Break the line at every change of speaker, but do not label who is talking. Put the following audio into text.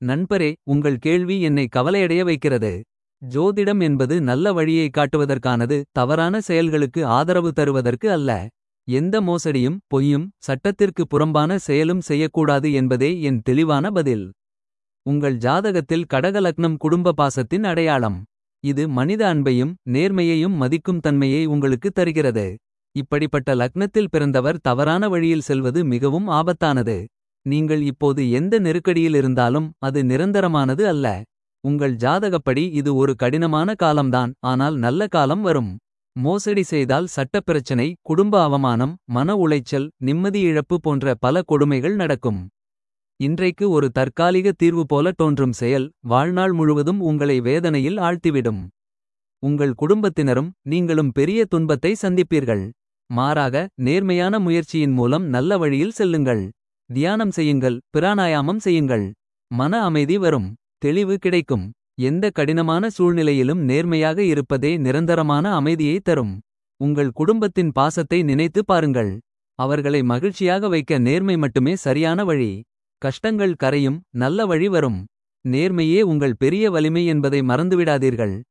நண்பரே உங்கள் கேள்வி என்னை கவலையடைய வைக்கிறது. ஜோதிடம் என்பது நல்ல வழியை காட்டுவதற்கானது தவறான செயல்களுக்கு ஆதரவு தருவதற்கு அல்ல. எந்த மோசடியும் பொய்யும் சட்டத்திற்கு புறம்பான செயலும் செய்யக்கூடாது என்பதே என் தெளிவான பதில். உங்கள் ஜாதகத்தில் கடக லக்னம் குடும்ப பாசத்தின் அடையாளம். இது மனித அன்பையும் நேர்மையையும் மதிக்கும் தன்மையை உங்களுக்கு தருகிறது. இப்படிப்பட்ட லக்னத்தில் பிறந்தவர் தவறான வழியில் செல்வது மிகவும் ஆபத்தானது. நீங்கள் இப்போது எந்த நெருக்கடியில் இருந்தாலும் அது நிரந்தரமானது அல்ல. உங்கள் ஜாதகப்படி இது ஒரு கடினமான காலம்தான் ஆனால் நல்ல காலம் வரும். மோசடி செய்தால் சட்டப் பிரச்சனை குடும்ப அவமானம் மன உளைச்சல் நிம்மதி இழப்பு போன்ற பல கொடுமைகள் நடக்கும். இன்றைக்கு ஒரு தற்காலிக தீர்வு போல தோன்றும் செயல் வாழ்நாள் முழுவதும் உங்களை வேதனையில் ஆழ்த்திவிடும். உங்கள் குடும்பத்தினரும் நீங்களும் பெரிய துன்பத்தை சந்திப்பீர்கள். மாறாக நேர்மையான முயற்சியின் மூலம் நல்ல வழியில் செல்லுங்கள். தியானம் செய்யுங்கள் பிராணாயாமம் செய்யுங்கள். மன அமைதி வரும் தெளிவு கிடைக்கும். எந்த கடினமான சூழ்நிலையிலும் நேர்மையாக இருப்பதே நிரந்தரமான அமைதியை தரும். உங்கள் குடும்பத்தின் பாசத்தை நினைத்து பாருங்கள். அவர்களை மகிழ்ச்சியாக வைக்க நேர்மை மட்டுமே சரியான வழி. கஷ்டங்கள் கரையும் நல்ல வழி வரும். நேர்மையே உங்கள் பெரிய வலிமை என்பதை மறந்துவிடாதீர்கள்.